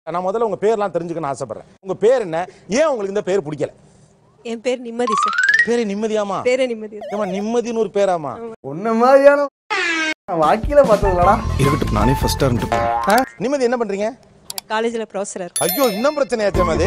நான் முதல்ல உங்க பேர்லாம் தெரிஞ்சுக்கணும்னு ஆசைப்படுறேன் உங்க பேர் என்ன ஏன் உங்களுக்கு இந்த பேர் பிடிக்கல என் பேர் நிம்மதி சார் பேரே நிம்மதியாமா பேரே நிம்மதி ஏமா நிம்மதின்னு ஒரு பேராமா உன்ன மாதிரியான வாக்கில பார்த்ததுலடா இருக்கட்டும் நானே ஃபர்ஸ்டா இருந்துட்டு போறேன் நிம்மதி என்ன பண்றீங்க காலேஜில் ப்ரொஃபஸராக இருக்கும் ஐயோ இன்னும் பிரச்சனையாச்சே அது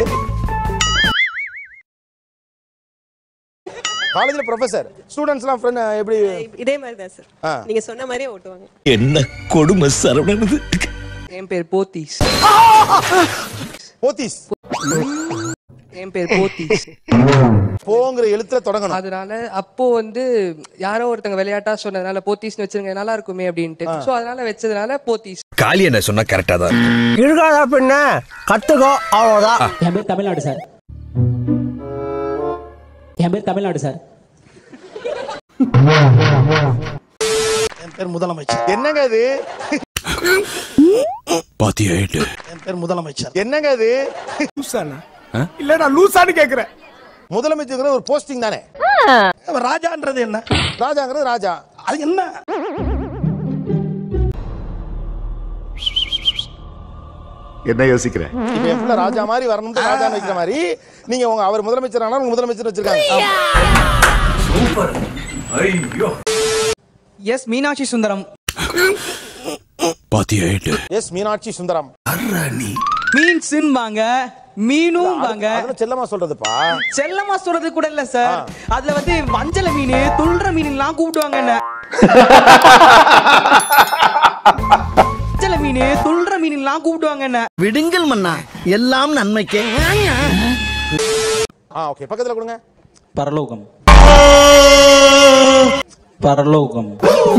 காலேஜ்ல ப்ரொஃபசர் ஸ்டூடெண்ட்ஸ்லாம் ஃப்ரெண்ட் எப்படி இதே மாதிரி தான் சார் ஆ. நீங்க சொன்ன மாதிரியே ஓட்டுவாங்க என்ன கொடுமை சரவணனது என் பேர் போத்தீஸ் போத்தீஸ் என் பேர் போத்தீஸ் போங்கிற எழுத்துல தொடங்கணும் அதனால அப்போ வந்து யாரோ ஒருத்தங்க விளையாட்டா சொன்னதுனால போத்தீஸ்னு வச்சிருங்க நல்லா இருக்குமே அப்படின்ட்டு சோ அதனால வச்சதுனால போத்தீஸ் காளி என்ன சொன்னா கரெக்டா தான் இருக்கு. இருக்காதா பின்ன கத்துக்கோ அவ்வளவுதான் என் பேர் தமிழ்நாடு சார் என் பேர் தமிழ்நாடு சார் என் பேர் முதலமைச்சர் என்னங்க அது பாத்தியா ஏட்டு என் பேர் முதலமைச்சர் என்னங்க அது லூசானா இல்ல நான் லூசான்னு கேக்குறேன் முதலமைச்சர் ஒரு போஸ்டிங் தானே அப்ப ராஜான்றது என்ன ராஜாங்கிறது ராஜா அது என்ன என்ன யோசிக்கிற இப்ப என் பிள்ளை ராஜா மாதிரி வரணும்னு ராஜா வைக்கிற மாதிரி நீங்க உங்க அவர் முதலமைச்சர் ஆனா உங்க முதலமைச்சர் வச்சிருக்காங்க எஸ் மீனாட்சி சுந்தரம் பாத்தியா ஏட்டு எஸ் மீனாட்சி சுந்தரம் மீன்ஸ்ன்பாங்க மீனும் வாங்க அதெல்லாம் செல்லமா சொல்றதுப்பா செல்லமா சொல்றது கூட இல்ல சார் அதுல வந்து மஞ்சள் மீன் துள்ற மீன் எல்லாம் கூப்பிடுவாங்க என்ன மஞ்சள் மீன் துள்ற மீன் எல்லாம் கூப்பிடுவாங்க என்ன விடுங்கள் மன்னா எல்லாம் நன்மைக்கே ஆ ஓகே பக்கத்துல கொடுங்க பரலோகம் பரலோகம்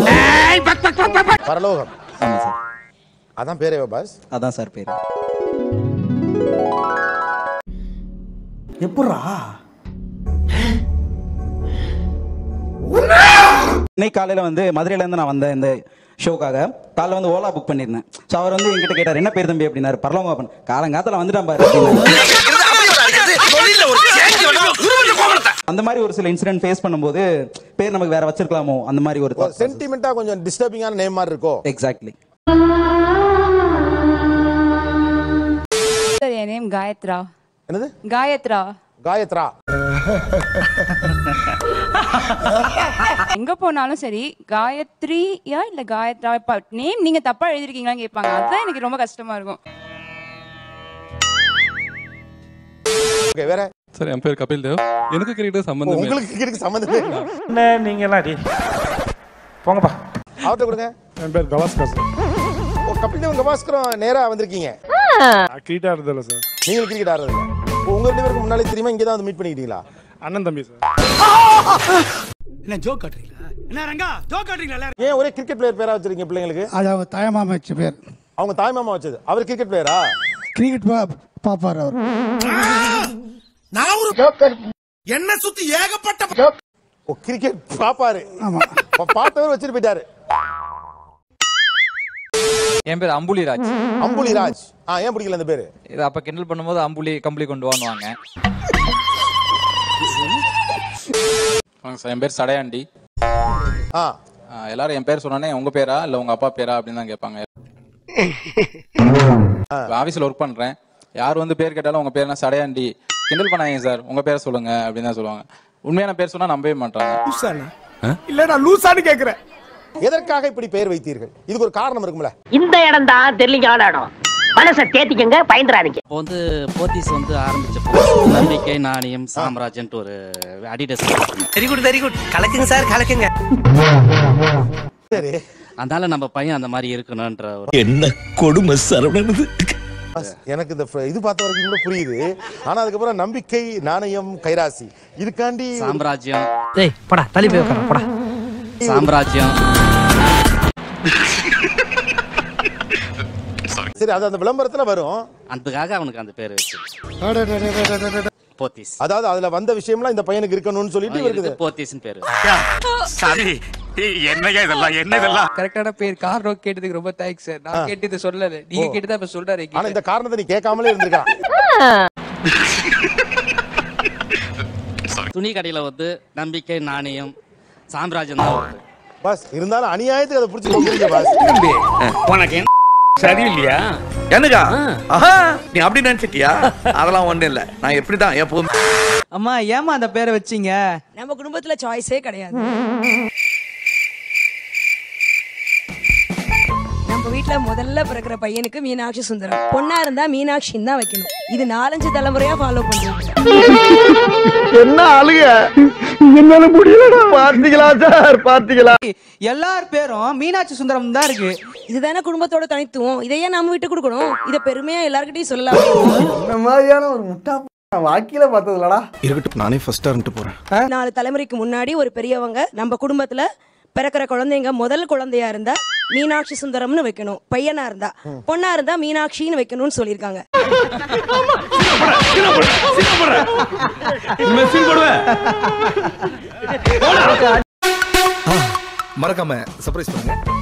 பரலோகம் ஆமாம் சார் அதான் பேரே பாஸ் அதான் சார் பேர் எப்படா இன்னைக்கு காலையில் வந்து மதுரையிலேருந்து நான் வந்தேன் இந்த ஷோக்காக காலைல வந்து ஓலா புக் பண்ணியிருந்தேன் ஸோ அவர் வந்து என்கிட்ட கேட்டார் என்ன பேர் தம்பி அப்படின்னாரு பரலோகம் அப்பன் காலங்காத்தில் வந்துட்டான் பாரு அப்படின்னாரு. அந்த மாதிரி ஒரு சில இன்சிடென்ட் ஃபேஸ் பண்ணும்போது பேர் நமக்கு வேற வச்சிருக்கலாமோ அந்த மாதிரி ஒரு சென்டிமெண்டா கொஞ்சம் டிஸ்டர்பிங்கான நேம் மாதிரி இருக்கோ எக்ஸாக்ட்லி சார் என் நேம் காயத்ரா என்னது காயத்ரா காயத்ரா எங்க போனாலும் சரி காயத்ரியா இல்ல காயத்ரா நேம் நீங்க தப்பா எழுதிருக்கீங்களான்னு கேட்பாங்க அதுதான் எனக்கு ரொம்ப கஷ்டமா இருக்கும் ஓகே வேற சார் என் பேர் கபில் தேவ் எனக்கு கிரிக்கெட் ஓ, சம்பந்தமே உங்களுக்கு கிரிக்கெட் சம்மந்தமே இல்லை. என்ன நீங்களா டி போங்கப்பா அவர்ட்ட கொடுங்க என் பேர் கவாஸ்கர் சார் ஓ கபில் தேவ் கவாஸ்கரும் நேரா வந்திருக்கீங்க கிரீட்டா இருந்தல சார் நீங்களும் கிரிக்கெட் ஆடுறது இல்ல. ஓ, உங்க ரெண்டு பேருக்கு முன்னாலே தெரியுமா இங்கே தான் வந்து மீட் பண்ணிக்கிட்டீங்களா அண்ணன் தம்பி சார் என்ன ஜோக் காட்டுறீங்களா என்ன ரங்கா ஜோக் காட்டுறீங்களா ஏன் ஒரே கிரிக்கெட் பிளேயர் பேரா வச்சிருக்கீங்க பிள்ளைங்களுக்கு அது அவங்க தாயமாமா வச்ச பேர் அவங்க தாய் மாமா வச்சது அவர் கிரிக்கெட் பிளேயரா கிரிக்கெட் பாப்பார் அவர் நான் ஒரு என்ன சுத்தி ஏகப்பட்ட ஓ கிரிக்கெட் பாப்பாரு ஆமா பா- பார்த்தவர் வச்சுட்டு போயிட்டாரு என் பேர் அம்புலி ராஜ் அம்புலி ராஜ் ஆ ஏன் பிடிக்கல அந்த பேரு இது அப்ப கிண்டல் பண்ணும்போது அம்புலி கம்பளி கொண்டு வாங்குவாங்க சார் என் பேர் சடையாண்டி ஆ ஆ, எல்லாரும் என் பேர் சொன்னோன்னே உங்க பேரா இல்ல உங்க அப்பா பேரா அப்படின்னு தான் கேட்பாங்க ஆபீஸ்ல ஒர்க் பண்றேன் யார் வந்து பேர் கேட்டாலும் உங்க பேர் என்ன சடையாண்டி கிண்டல் பண்ணாங்க சார் உங்க பேரை சொல்லுங்க அப்படின்னு தான் சொல்லுவாங்க உண்மையான பேர் சொன்னா நம்பவே மாட்டாங்க லூசானா இல்ல நான் லூசான்னு கேக்குறேன் எதற்காக இப்படி பெயர் வைத்தீர்கள் இதுக்கு ஒரு காரணம் இருக்கும்ல இந்த இடம் தான் தெரியலீங்க இடம் மனசை தேத்திக்கங்க பயந்துறாதீங்க இப்போ வந்து போத்தீஸ் வந்து ஆரம்பிச்சப்போ நம்பிக்கை நாணயம் சாம்ராஜ்யன்ட்டு ஒரு Adidas very good very good கலக்குங்க சார் கலக்குங்க சரி அதனால நம்ம பையன் அந்த மாதிரி இருக்கணும்ன்ற ஒரு என்ன கொடுமை சரவணனது பாஸ், எனக்கு இந்த fr- இது பார்த்த வரைக்கும் கூட புரியுது ஆனா அதுக்கப்புறம் நம்பிக்கை நாணயம் கைராசி இதுக்காண்டி ஒரு- சாம்ராஜ்யம் டேய் போடா தள்ளி போய் உட்கார போடா சாம்ராஜ்யம் சரி அது அந்த விளம்பரத்துல வரும் அதுக்காக அவனுக்கு அந்த பேர் வச்சு போத்தீஸ் அதாவது அதுல வந்த விஷயம்லாம் இந்த பையனுக்கு இருக்கணும்னு சொல்லிட்டு இருக்குது போத்தீஸ்னு பேரு சரி என்னையா இதெல்லாம் என்ன இதெல்லாம் கரெக்டான பேர் காரணம் கேட்டதுக்கு ரொம்ப தேங்க்ஸ் சார் நான் கேட்டு இதை சொல்லல நீங்க ஓ. கேட்டு தான் இப்ப சொல்றாரு ஆனா என்கிட்ட. இந்த காரணத்தை நீ கேட்காமலே இருந்திருக்கலாம் துணி கடையில வந்து நம்பிக்கை நாணயம் சாம்ராஜ்யம் தான் வருது பாஸ் இருந்தாலும் அநியாயத்துக்கு அதை பிடிச்சி கொண்டுறீங்க பாஸ் உனக்கு சரியில்லையா எனக்கா ஆஹா நீ அப்படி நினைச்சிட்டியா அதெல்லாம் ஒண்ணும் இல்ல நான் எப்படிதான் எப்பவும் அம்மா ஏமா அந்த பேரை வச்சீங்க நம்ம குடும்பத்துல சாய்ஸே கிடையாது நம்ம வீட்ல முதல்ல பிறக்கிற பையனுக்கு மீனாட்சி சுந்தரம் பொண்ணா இருந்தா மீனாட்சின்னு தான் வைக்கணும் இது நாலஞ்சு தலைமுறையா ஃபாலோ பண்றோம் என்ன ஆளுங்க என்னால முடியலடா பாத்தீங்களா சார் பாத்தீங்களா எல்லார் பேரும் மீனாட்சி சுந்தரம் தான் இருக்கு இதுதானே குடும்பத்தோட தனித்துவம் இதையே நாம விட்டு கொடுக்கணும் இத பெருமையா எல்லார்கிட்டயும் சொல்லலாம் இந்த மாதிரியான ஒரு முட்டா வாக்கில பார்த்ததுலடா இருக்கட்டும் நானே ஃபர்ஸ்டா இருந்துட்டு போறேன் நாலு தலைமுறைக்கு முன்னாடி ஒரு பெரியவங்க நம்ம குடும்பத்துல பிறக்கிற குழந்தைங்க முதல் குழந்தையா இருந்தா மீனாட்சி சுந்தரம்னு வைக்கணும் பையனா இருந்தா பொண்ணா இருந்தா மீனாட்சின்னு வைக்கணும்னு சொல்லியிருக்காங்க மறக்காம சர்ப்ரைஸ் பண்ணுங்க